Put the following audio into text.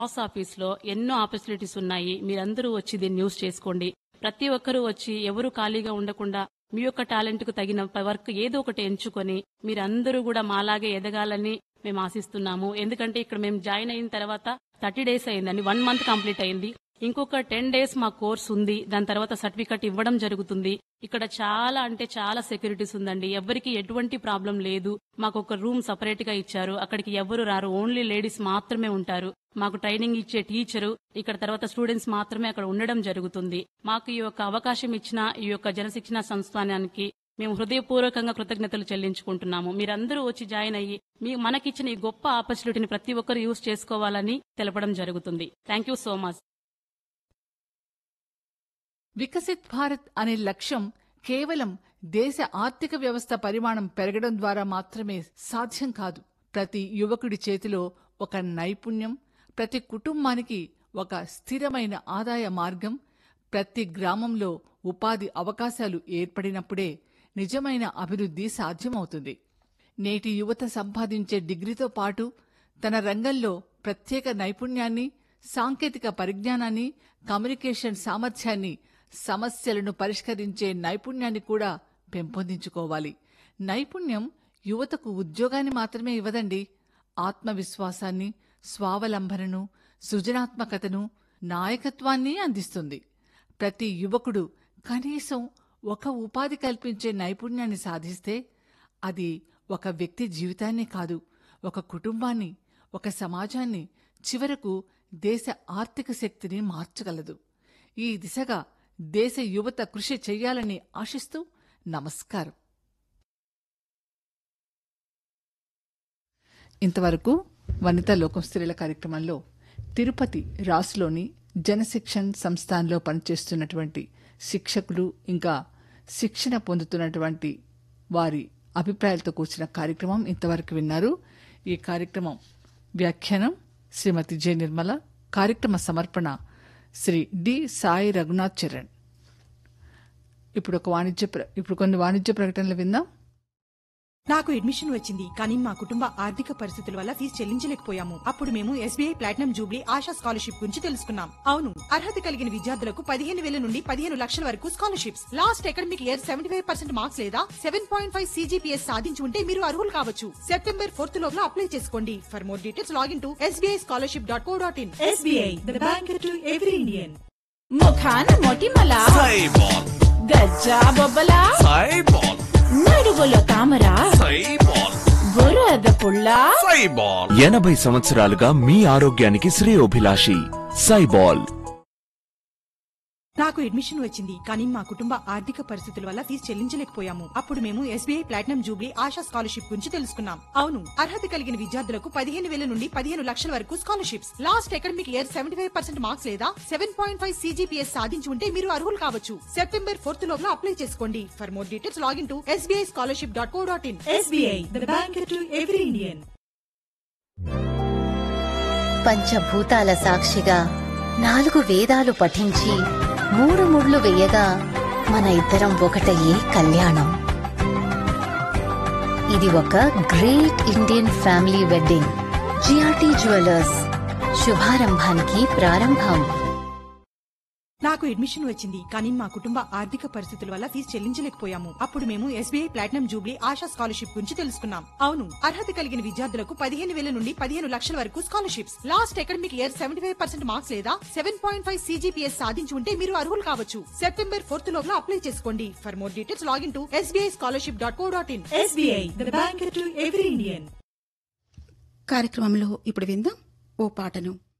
boss office లో ఎన్నో opportunities ఉన్నాయి మీరందరూ వచ్చి దీన్ని యూజ్ చేసుకోండి ప్రతి ఒక్కరూ వచ్చి ఎవరు ఖాళీగా ఉండకుండా మీ యొక్క టాలెంట్ కు తగిన వర్క్ ఏదో ఒకటి ఎంచుకొని మీరందరూ కూడా మాలాగే ఎదగాలని మేము ఆశిస్తున్నాము ఎందుకంటే ఇక్కడ మేము జాయిన్ అయిన తర్వాత థర్టీ డేస్ అయిందండి వన్ మంత్ కంప్లీట్ అయింది ఇంకొక టెన్ డేస్ మా కోర్స్ ఉంది దాని తర్వాత సర్టిఫికెట్ ఇవ్వడం జరుగుతుంది ఇక్కడ చాలా అంటే చాలా సెక్యూరిటీస్ ఉందండి ఎవరికి ఎటువంటి ప్రాబ్లం లేదు మాకు ఒక రూమ్ సపరేట్ గా ఇచ్చారు అక్కడికి ఎవరు రారు ఓన్లీ లేడీస్ మాత్రమే ఉంటారు మాకు ట్రైనింగ్ ఇచ్చే టీచరు ఇక్కడ తర్వాత స్టూడెంట్స్ మాత్రమే అక్కడ ఉండడం జరుగుతుంది మాకు ఈ యొక్క అవకాశం ఇచ్చిన ఈ యొక్క జనశిక్షణ సంస్థానానికి మేము హృదయపూర్వకంగా కృతజ్ఞతలు చెల్లించుకుంటున్నాము మీరందరూ వచ్చి జాయిన్ అయ్యి మీ మనకిచ్చిన ఈ గొప్ప ఆపర్చునిటీని ప్రతి ఒక్కరు యూజ్ చేసుకోవాలని తెలపడం జరుగుతుంది thank you so much Viksit Bharat అనే లక్ష్యం కేవలం దేశ ఆర్థిక వ్యవస్థ పరిమాణం పెరగడం ద్వారా మాత్రమే సాధ్యం కాదు ప్రతి యువకుడి చేతిలో ఒక నైపుణ్యం ప్రతి కుటుంబానికి ఒక స్థిరమైన ఆదాయ మార్గం ప్రతి గ్రామంలో ఉపాధి అవకాశాలు ఏర్పడినప్పుడే నిజమైన అభివృద్ధి సాధ్యమవుతుంది నేటి యువత సంపాదించే డిగ్రీతో పాటు తన రంగంలో ప్రత్యేక నైపుణ్యాన్ని సాంకేతిక పరిజ్ఞానాన్ని కమ్యూనికేషన్ సామర్థ్యాన్ని సమస్యలను పరిష్కరించే నైపుణ్యాన్ని కూడా పెంపొందించుకోవాలి నైపుణ్యం యువతకు ఉద్యోగాన్ని మాత్రమే ఇవ్వదండి ఆత్మవిశ్వాసాన్ని స్వావలంబనను సృజనాత్మకతను నాయకత్వాన్ని అందిస్తుంది ప్రతి యువకుడు కనీసం ఒక ఉపాధి కల్పించే నైపుణ్యాన్ని సాధిస్తే అది ఒక వ్యక్తి జీవితాన్ని కాదు ఒక కుటుంబాన్ని ఒక సమాజాన్ని చివరకు దేశ ఆర్థిక శక్తిని మార్చగలదు ఈ దిశగా దేశ యువత కృషి చెయ్యాలని ఆశిస్తూ నమస్కారం ఇంతవరకు వనితా లోకం స్త్రీల కార్యక్రమంలో తిరుపతి రాసులోని జనశిక్షణ్ సంస్థాన్లో పనిచేస్తున్నటువంటి శిక్షకులు ఇంకా శిక్షణ పొందుతున్నటువంటి వారి అభిప్రాయాలతో కూర్చిన కార్యక్రమం ఇంతవరకు విన్నారు ఈ కార్యక్రమం వ్యాఖ్యానం శ్రీమతి జె నిర్మల కార్యక్రమ సమర్పణ శ్రీ డి సాయి రఘునాథ్ చరణ్ ఇప్పుడు ఒక వాణిజ్య ప్ర- ఇప్పుడు కొన్ని వాణిజ్య ప్రకటనలు విందాం నాకు అడ్మిషన్ వచ్చింది కానీ మా కుటుంబ ఆర్థిక పరిస్థితుల వల్ల ఫీజు చెల్లించలేకపోయాము అప్పుడు మేము SBI platinum jubilee Asha scholarship గురించి తెలుసుకున్నాం అవును అర్హత కలిగిన విద్యార్థులకు పదిహేను వేల నుండి పదిహేను లక్షల వరకు scholarships last academic year seventy five percent marks లేదా సెవెన్ పాయింట్ ఫైవ్ సీజీపీఎస్ సాధించి ఉంటే మీరు అర్హులు కావచ్చు సెప్టెంబర్ ఫోర్త్ లోపల అప్లై చేసుకోండి for more details login to SBI scholarship dot co dot in SBI the bank to every Indian ముఖాన మొటిమల సైబాల్ గజ్జా బొబ్బల సైబాల్ నడుగుల తామర సైబాల్ బురద పుల్ల సైబాల్ ఎనభై సంవత్సరాలుగా మీ ఆరోగ్యానికి శ్రేయోభిలాషి సైబాల్ నాకు అడ్మిషన్ వచ్చింది కానీ మా కుటుంబ ఆర్థిక పరిస్థితుల వల్ల ఫీజు చెల్లించలేకపోయాము అప్పుడు మేము SBI platinum jubilee Asha scholarship గురించి తెలుసుకున్నాం అవును అర్హత కలిగిన విద్యార్థులకు పదిహేను వేల నుండి పదిహేను లక్షల వరకు scholarships last academic year seventy five percent marks లేదా సెవెన్ పాయింట్ ఫైవ్ సీజీపీఎస్ సాధించి ఉంటే మీరు అర్హులు కావచ్చు సెప్టెంబర్ ఫోర్త్ లోపల అప్లై చేసుకోండి for more details login to SBI scholarship dot co dot in SBI the bank to every Indian పంచభూతాల సాక్షిగా నాలుగు వేదాలు పఠించి మూడు ముళ్ళు వేయగా మన ఇద్దరం ఒకటయ్యే కళ్యాణం ఇది ఒక great Indian family wedding GRT jewellers శుభారంభానికి ప్రారంభం నాకు అడ్మిషన్ వచ్చింది కానీ మా కుటుంబ ఆర్థిక పరిస్థితుల వల్ల ఫీజు చెల్లించలేకపోయాము అప్పుడు మేము SBI platinum jubilee Asha scholarship గురించి తెలుసుకున్నాం అవును అర్హత కలిగిన విద్యార్థులకు పదిహేను వేల నుండి పదిహేను లక్షల వరకు scholarships last academic year seventy five percent marks లేదా సెవెన్ పాయింట్ ఫైవ్ సీజీపీఎస్ సాధించి ఉంటే మీరు అర్హులు కావచ్చు సెప్టెంబర్ ఫోర్త్ లోపల అప్లై చేసుకోండి for more details login to SBI scholarship dot co dot in SBI the bank to every Indian కార్యక్రమంలో ఇప్పుడు విందాం ఓ పాటను